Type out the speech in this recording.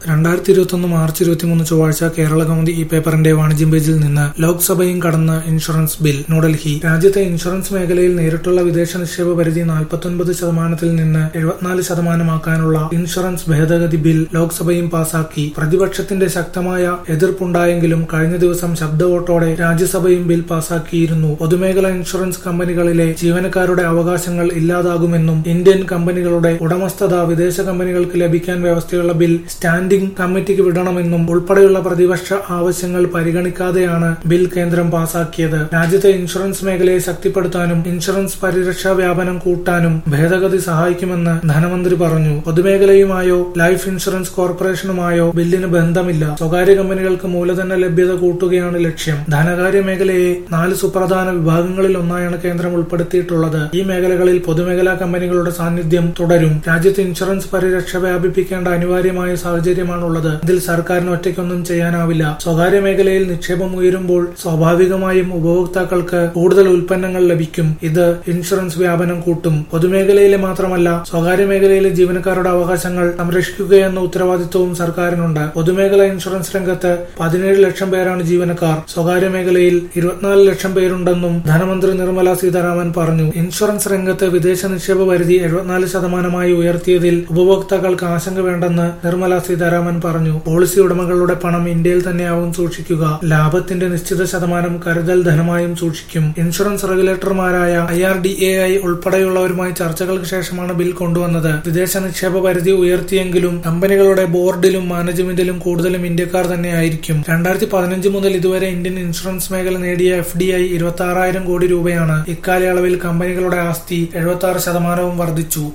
രണ്ടായിരത്തി ഇരുപത്തൊന്ന് മാർച്ച് ഇരുപത്തിമൂന്ന് ചൊവ്വാഴ്ച കേരള കൗമുദി ഈ പേപ്പറിന്റെ വാണിജ്യം പേജിൽ നിന്ന് ലോക്സഭയും കടന്ന് ഇൻഷുറൻസ് ബിൽ ന്യൂഡൽഹി രാജ്യത്തെ ഇൻഷുറൻസ് മേഖലയിൽ നേരിട്ടുള്ള വിദേശ നിക്ഷേപ പരിധി നാൽപ്പത്തൊൻപത് ശതമാനത്തിൽ നിന്ന് എഴുപത്തിനാല് ശതമാനമാക്കാനുള്ള ഇൻഷുറൻസ് ഭേദഗതി ബിൽ ലോക്സഭയും പാസാക്കി പ്രതിപക്ഷത്തിന്റെ ശക്തമായ എതിർപ്പുണ്ടായെങ്കിലും കഴിഞ്ഞ ദിവസം ശബ്ദ വോട്ടോടെ രാജ്യസഭയും ബിൽ പാസാക്കിയിരുന്നു പൊതുമേഖലാ ഇൻഷുറൻസ് കമ്പനികളിലെ ജീവനക്കാരുടെ അവകാശങ്ങൾ ഇല്ലാതാകുമെന്നും ഇന്ത്യൻ കമ്പനികളുടെ ഉടമസ്ഥത വിദേശ കമ്പനികൾക്ക് ലഭിക്കാൻ വ്യവസ്ഥയുള്ള ബിൽ സ്റ്റാൻഡിംഗ് കമ്മിറ്റിക്ക് വിടണമെന്നും ഉൾപ്പെടെയുള്ള പ്രതിപക്ഷ ആവശ്യങ്ങൾ പരിഗണിക്കാതെയാണ് ബിൽ കേന്ദ്രം പാസാക്കിയത് രാജ്യത്തെ ഇൻഷുറൻസ് മേഖലയെ ശക്തിപ്പെടുത്താനും ഇൻഷുറൻസ് പരിരക്ഷാ വ്യാപനം കൂട്ടാനും ഭേദഗതി സഹായിക്കുമെന്ന് ധനമന്ത്രി പറഞ്ഞു പൊതുമേഖലയുമായോ ലൈഫ് ഇൻഷുറൻസ് കോർപ്പറേഷനുമായോ ബില്ലിന് ബന്ധമില്ല സ്വകാര്യ കമ്പനികൾക്ക് മൂലധന ലഭ്യത കൂട്ടുകയാണ് ലക്ഷ്യം ധനകാര്യ മേഖലയെ നാല് സുപ്രധാന വിഭാഗങ്ങളിൽ ഒന്നായാണ് കേന്ദ്രം ഉൾപ്പെടുത്തിയിട്ടുള്ളത് ഈ മേഖലകളിൽ പൊതുമേഖലാ കമ്പനികളുടെ സാന്നിധ്യം തുടരും രാജ്യത്ത് ഇൻഷുറൻസ് പരിരക്ഷ വ്യാപിപ്പിക്കേണ്ട അനിവാര്യമായ സാഹചര്യമാണുള്ളത് ഇതിൽ സർക്കാരിന് ഒറ്റയ്ക്കൊന്നും ചെയ്യാനാവില്ല സ്വകാര്യ മേഖലയിൽ നിക്ഷേപം ഉയരുമ്പോൾ സ്വാഭാവികമായും ഉപഭോക്താക്കൾക്ക് കൂടുതൽ ഉൽപ്പന്നങ്ങൾ ലഭിക്കും ഇത് ഇൻഷുറൻസ് വ്യാപനം കൂട്ടും പൊതുമേഖലയിലെ മാത്രമല്ല സ്വകാര്യ മേഖലയിലെ ജീവനക്കാരുടെ അവകാശങ്ങൾ സംരക്ഷിക്കുകയെന്ന ഉത്തരവാദിത്വവും സർക്കാരിനുണ്ട് പൊതുമേഖലാ ഇൻഷുറൻസ് രംഗത്ത് പതിനേഴ് ലക്ഷം പേരാണ് ജീവനക്കാർ സ്വകാര്യ മേഖലയിൽ ഇരുപത്തിനാല് ലക്ഷം പേരുണ്ടെന്നും ധനമന്ത്രി നിർമ്മല സീതാരാമൻ പറഞ്ഞു ഇൻഷുറൻസ് രംഗത്ത് വിദേശ നിക്ഷേപ പരിധി എഴുപത്തിനാല് ശതമാനമായി ഉയർത്തിയതിൽ ഉപഭോക്താക്കൾക്ക് ആശങ്ക വേണ്ടെന്ന് നിർമ്മല സീതാരാമൻ പറഞ്ഞു പോളിസി ഉടമകളുടെ പണം ഇന്ത്യയിൽ തന്നെയാവും സൂക്ഷിക്കുക ലാഭത്തിന്റെ നിശ്ചിത ശതമാനം കരുതൽ ധനമായും സൂക്ഷിക്കും ഇൻഷുറൻസ് റെഗുലേറ്റർമാരായ I R D A I ഉൾപ്പെടെയുള്ളവരുമായി ചർച്ചകൾക്ക് ശേഷമാണ് ബിൽ കൊണ്ടുവന്നത് വിദേശ നിക്ഷേപ പരിധി ഉയർത്തിയെങ്കിലും കമ്പനികളുടെ ബോർഡിലും മാനേജ്മെന്റിലും കൂടുതലും ഇന്ത്യക്കാർ തന്നെയായിരിക്കും രണ്ടായിരത്തി പതിനഞ്ച് മുതൽ ഇതുവരെ ഇന്ത്യൻ ഇൻഷുറൻസ് മേഖല നേടിയ എഫ് ഡി ഐ ഇരുപത്തി ആറായിരം കോടി രൂപയാണ് ഇക്കാലയളവിൽ കമ്പനികളുടെ ആസ്തി എഴുപത്തി ആറ് ശതമാനവും വർദ്ധിച്ചു